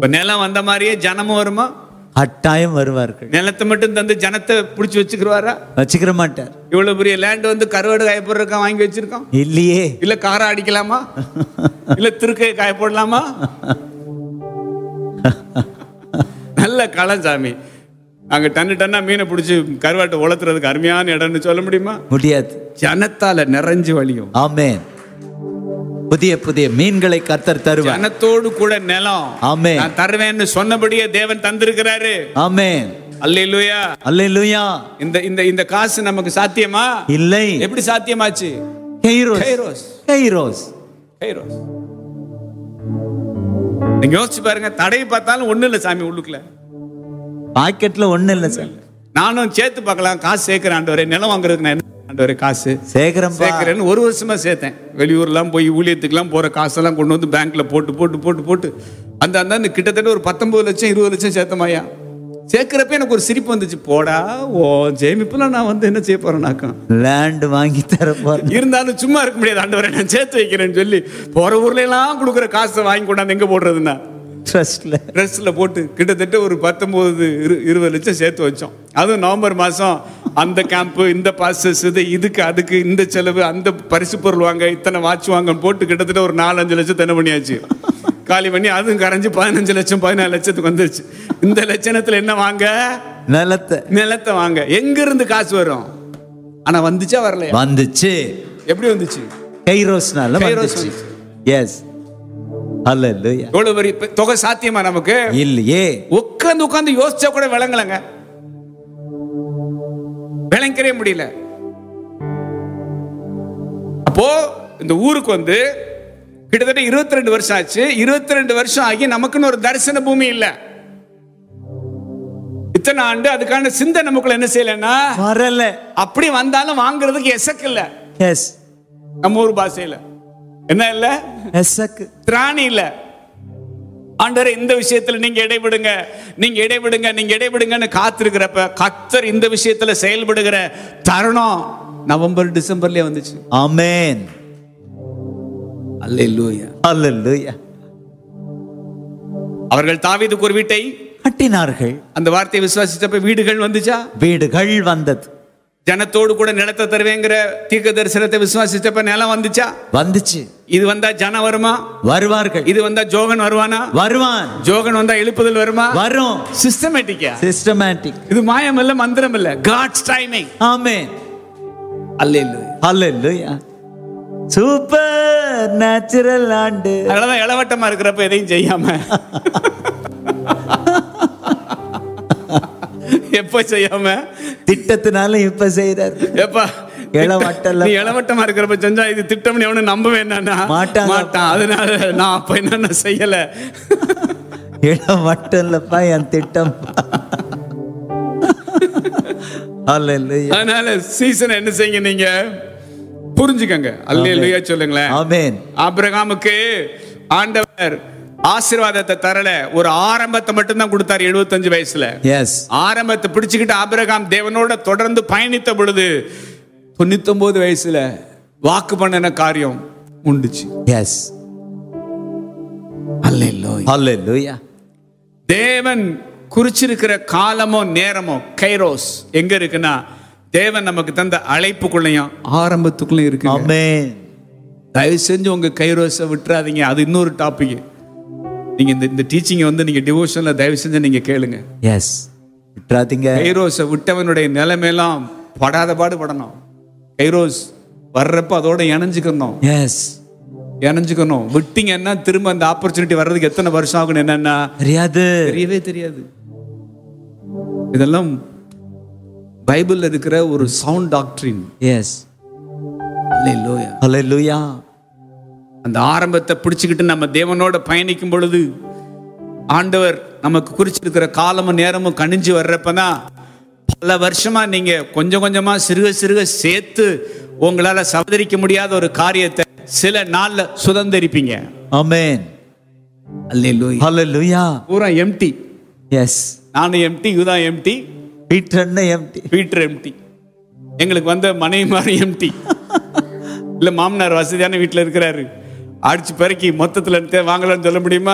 இப்ப நிலம் வந்த மாதிரியே ஜனமும் வருமா கட்டாயம் வருவார்கள் நிலத்தை மட்டும் தந்து ஜனத்தை பிடிச்சி வச்சுக்கிருவாரா வச்சுக்கிற மாட்டார் இவ்வளவு பெரிய லேண்ட் வந்து கருவாடு காய போடுறதுக்கா வாங்கி வச்சிருக்கோம் இல்லையே இல்ல காரை அடிக்கலாமா இல்ல திருக்கை காய போடலாமா நல்ல களம் சாமி அங்க டன்னு டன்னா மீனை பிடிச்சி கருவாட்டை உலர்த்துறதுக்கு அருமையான இடம்னு சொல்ல முடியுமா முடியாது ஜனத்தால நிறைஞ்சு வழியும் ஆமென் புதிய புதிய மீன்களை கர்த்தர் தருவார் ஜனத்தோடு கூட நிலம் ஆமென் நான் தருவேன்னு சொன்னபடியே தேவன் தந்திருக்கிறாரு ஆமென் அல்லேலூயா அல்லேலூயா இந்த இந்த இந்த காசு நமக்கு சாத்தியமா இல்லை எப்படி சாத்தியமாச்சு கைரோஸ் கைரோஸ் கைரோஸ் கைரோஸ் நீங்க யோசிச்சு பாருங்க தடையை பார்த்தாலும் ஒண்ணு இல்ல சாமி உள்ளுக்குள்ள பாக்கெட்ல ஒண்ணு இல்ல சார் நானும் சேர்த்து பார்க்கலாம் காசு சேர்க்கிறேன் ஆண்டவரே நிலம் வாங்குறதுக்கு நான் என்ன ஆண்டவரே காசு சேகரம் சேர்க்கிறேன்னு ஒரு வருஷமா சேர்த்தேன் வெளியூர்லாம் போய் ஊழியத்துக்குலாம் போற காசெல்லாம் கொண்டு வந்து பேங்க்ல போட்டு போட்டு போட்டு போட்டு அந்த அந்த கிட்டத்தட்ட ஒரு பத்தொன்பது லட்சம் இருபது லட்சம் சேர்த்தமாயா சேர்க்கிறப்ப எனக்கு ஒரு சிரிப்பு வந்துச்சு போடா ஓ ஜெயமிப்புல நான் வந்து என்ன செய்ய போறேனாக்கம் லேண்ட் வாங்கி தர போறேன் இருந்தாலும் சும்மா இருக்க முடியாது ஆண்டவரை நான் சேர்த்து வைக்கிறேன்னு சொல்லி போற ஊர்ல எல்லாம் கொடுக்குற காசை வாங்கி கொண்டாந்து எங்க போடுறதுன்னா ட்ரஸ்ட்ல ட்ரெஸ்ல போட்டு கிட்டத்தட்ட ஒரு பத்தொன்பது இரு இருபது லட்சம் சேர்த்து வச்சோம் அதுவும் நவம்பர் மாசம் அந்த கேம்ப் இந்த பாசஸ் இது இதுக்கு அதுக்கு இந்த செலவு அந்த பரிசு பொருள் வாங்க இத்தனை வாட்ச் வாங்கன்னு போட்டு கிட்டத்தட்ட ஒரு நாலஞ்சு லட்சம் தென்ன பண்ணியாச்சு காலி பண்ணி அதுவும் கரைஞ்சு பதினஞ்சு லட்சம் பதினாலு லட்சத்துக்கு வந்துருச்சு இந்த லட்சணத்துல என்ன வாங்க நிலத்தை நிலத்தை வாங்க எங்க இருந்து காசு வரும் ஆனா வந்துச்சா வரலையா வந்துச்சு எப்படி வந்துச்சு கைரோஸ்னால கைரோஸ் வந்துச்சு எஸ் அல்லேலூயா எவ்வளவு பெரிய பெ- தொகை சாத்தியமா நமக்கு இல்லையே உட்காந்து உட்காந்து யோசிச்சா கூட விளங்கலங்க விளங்கவே முடியல அப்போ இந்த ஊருக்கு வந்து கிட்டத்தட்ட 22 ரெண்டு வருஷம் ஆச்சு 22 ரெண்டு வருஷம் ஆகி நமக்குன்னு ஒரு தரிசன பூமி இல்ல இத்தனை ஆண்டு அதுக்கான சிந்தை நமக்குள்ள என்ன செய்யலன்னா வரல அப்படி வந்தாலும் வாங்குறதுக்கு எசக்கு இல்ல எஸ் நம்ம ஊர் பாஷையில என்ன இல்ல எஸ்ஸக்கு திராணி இல்ல ஆண்டவரே இந்த விஷயத்துல நீங்க இடைவிடுங்க நீங்க இடைவிடுங்க நீங்க இடைவிடுங்கன்னு காத்திருக்கிறப்ப கத்தர் இந்த விஷயத்துல செயல்படுகிற தருணம் நவம்பர் டிசம்பர்லயே வந்துச்சு ஆமென் அல்லேலூயா அல்லேலூயா அவர்கள் தாவீதுக்கு ஒரு வீட்டை கட்டினார்கள் அந்த வார்த்தையை விசுவாசிச்சப்ப வீடுகள் வந்துச்சா வீடுகள் வந்தது ஜனத்தோடு கூட நிலத்தை தருவேங்கிற தீர்க்க தரிசனத்தை விசுவாசிச்சப்ப நிலம் வந்துச்சா வந்துச்சு இது வந்தா ஜனம் வருமா வருவார்கள் இது வந்தா ஜோகன் வருவானா வருவான் ஜோகன் வந்தா எழுப்புதல் வருமா வரும் சிஸ்டமேட்டிக்கா சிஸ்டமேட்டிக் இது மாயம் இல்ல மந்திரம் இல்ல God's timing amen hallelujah hallelujah supernatural ஆண்டு அதனாலதான் இளவட்டமா இருக்கிறப்ப எதையும் செய்யாம எப்ப செய்யாம திட்டத்தினால இப்ப செய்யறாரு எப்பா இளவட்டம்ல- நீ இளவட்டமா இருக்கிறப்ப செஞ்சா இது திட்டம்னு எவனும் நம்பவே என்னன்னா மாட்டாங்க. மாட்டான் அதனால நான் அப்ப என்னென்ன செய்யல இடம் மட்டும் இல்லப்பா என் திட்டம் அல்லேலூயா அதனால சீசன் என்ன செய்யுங்க நீங்க புரிஞ்சுக்கங்க அல்லேலூயா சொல்லுங்களேன் ஆமென் ஆபிரகாமுக்கு ஆண்டவர் ஆசீர்வாதத்தை தரல ஒரு ஆரம்பத்தை மட்டும் தான் கொடுத்தாரு 75 வயசுல எஸ் ஆரம்பத்தை பிடிச்சுக்கிட்டு ஆபிரகாம் தேவனோட தொடர்ந்து பயணித்த பொழுது தொண்ணூத்தொன்பது வயசுல வாக்கு பண்ணின காரியம் உண்டுச்சு எஸ் அல்லேலூயா அல்லேலூயா தேவன் குறிச்சிருக்கிற காலமோ நேரமோ கைரோஸ் எங்க இருக்குன்னா தேவன் நமக்கு தந்த அழைப்புக்குள்ளயும் ஆரம்பத்துக்குள்ளயும் இருக்கு ஆமென் தயவு செஞ்சு உங்க கைரோஸை விட்டுறாதீங்க அது இன்னொரு டாபிக் நீங்க இந்த இந்த டீச்சிங்கை வந்து நீங்க டிவோஷன்ல தயவு செஞ்சு நீங்க கேளுங்க எஸ் விட்டுறாதீங்க கைரோஸை விட்டவனுடைய நிலைமையெல்லாம் படாத பாடு படணும் கைரோஸ் வர்றப்ப அதோட இணைஞ்சுக்கணும் எஸ் இணைஞ்சுக்கணும் விட்டீங்கன்னா திரும்ப அந்த ஆப்பர்ச்சுனிட்டி வர்றதுக்கு எத்தனை வருஷம் ஆகும் என்னன்னா தெரியாது தெரியவே தெரியாது இதெல்லாம் பைபிள்ல இருக்கிற ஒரு சவுண்ட் டாக்டரின் எஸ் அல்லேலூயா அல்லேலூயா அந்த ஆரம்பத்தை பிடிச்சுக்கிட்டு நம்ம தேவனோட பயணிக்கும் பொழுது ஆண்டவர் நமக்கு குறிச்சிருக்கிற காலமும் நேரமும் கணிஞ்சு வர்றப்பதான் பல வருஷமா நீங்க கொஞ்சம் கொஞ்சமா சிறுக சிறுக சேர்த்து உங்களால சவதரிக்க முடியாத ஒரு காரியத்தை சில நாள்ல சுதந்திரிப்பீங்க ஆமென் அல்லேலூயா அல்லேலூயா பூரா எம்டி எஸ் நானும் எம்டி இதுதான் empty Peter empty Peter empty எங்களுக்கு வந்த மனைவி மாதிரி எம்டி இல்ல மாமனார் வசதியான வீட்டுல இருக்கிறாரு அடிச்சு பெருக்கி மொத்தத்துல வாங்கலாம்னு சொல்ல முடியுமா